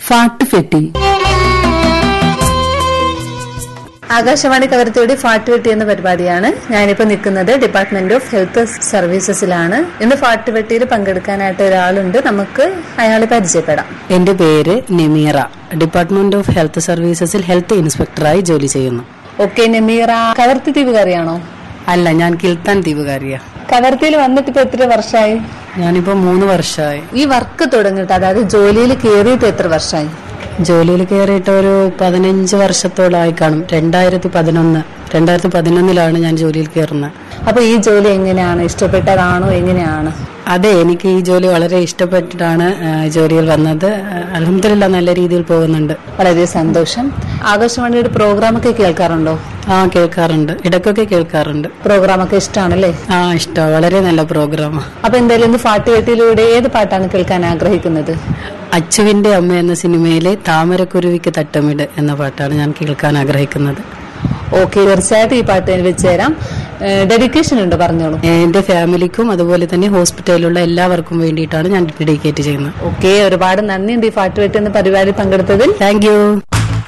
ഫാട്ടുഫെട്ടി ആകാശവാണി കവരത്തിയുടെ ഫാട്ടുവെട്ടി എന്ന പരിപാടിയാണ് ഞാനിപ്പോ നിൽക്കുന്നത് ഡിപ്പാർട്ട്മെന്റ് ഓഫ് ഹെൽത്ത് സർവീസസിലാണ് ഇന്ന് ഫാട്ടുവെട്ടിയിൽ പങ്കെടുക്കാനായിട്ട് ഒരാളുണ്ട് നമുക്ക് അയാളെ പരിചയപ്പെടാം എന്റെ പേര് നെമീറ ഡിപ്പാർട്ട്മെന്റ് ഓഫ് ഹെൽത്ത് സർവീസസിൽ ഹെൽത്ത് ഇൻസ്പെക്ടറായി ജോലി ചെയ്യുന്നു ഓക്കെ നെമീറ കവർത്തി ദ്വീപുകാരിയാണോ അല്ല ഞാൻ കിൽത്താൻ ദ്വീപുകാരിയ കവർത്തിയിൽ വന്നിട്ട് ഇപ്പൊ എത്ര വർഷമായി ഞാനിപ്പോ മൂന്ന് വർഷമായി ഈ വർക്ക് തുടങ്ങിയിട്ട് അതായത് ജോലിയിൽ കയറിയിട്ട് എത്ര വർഷമായി ജോലിയിൽ കയറിയിട്ട് ഒരു പതിനഞ്ച് വർഷത്തോളമായി കാണും രണ്ടായിരത്തി പതിനൊന്ന് രണ്ടായിരത്തി പതിനൊന്നിലാണ് ഞാൻ ജോലിയിൽ കയറുന്നത് അപ്പൊ ഈ ജോലി എങ്ങനെയാണ് ഇഷ്ടപ്പെട്ടതാണോ എങ്ങനെയാണ് അതെ എനിക്ക് ഈ ജോലി വളരെ ഇഷ്ടപ്പെട്ടിട്ടാണ് ആ, ജോലിയിൽ വന്നത് അലഹമില്ല നല്ല രീതിയിൽ പോകുന്നുണ്ട് വളരെ സന്തോഷം ആകാശവാണിയുടെ പ്രോഗ്രാം ഒക്കെ കേൾക്കാറുണ്ടോ ആ കേൾക്കാറുണ്ട് ഇടയ്ക്കൊക്കെ കേൾക്കാറുണ്ട് പ്രോഗ്രാം ഒക്കെ ഇഷ്ടമാണല്ലേ ആ ഇഷ്ടം വളരെ നല്ല പ്രോഗ്രാമാണ് അപ്പൊ എന്തായാലും ഇന്ന് ഫാട്ടുവെട്ടിയിലൂടെ ഏത് പാട്ടാണ് കേൾക്കാൻ ആഗ്രഹിക്കുന്നത് അച്ചുവിന്റെ അമ്മ എന്ന സിനിമയിലെ താമരക്കുരുവിക്ക് തട്ടമിട് എന്ന പാട്ടാണ് ഞാൻ കേൾക്കാൻ ആഗ്രഹിക്കുന്നത് ഓക്കെ തീർച്ചയായിട്ടും ഈ പാട്ട് വെച്ച് തരാം ഡെഡിക്കേഷൻ ഉണ്ട് പറഞ്ഞോളൂ എന്റെ ഫാമിലിക്കും അതുപോലെ തന്നെ ഹോസ്പിറ്റലിലുള്ള എല്ലാവർക്കും വേണ്ടിയിട്ടാണ് ഞാൻ ഡെഡിക്കേറ്റ് ചെയ്യുന്നത് ഓക്കെ ഒരുപാട് നന്ദിയുണ്ട് ഈ ഫാട്ടുവെട്ടി എന്ന പരിപാടി പങ്കെടുത്തതിൽ താങ്ക് യു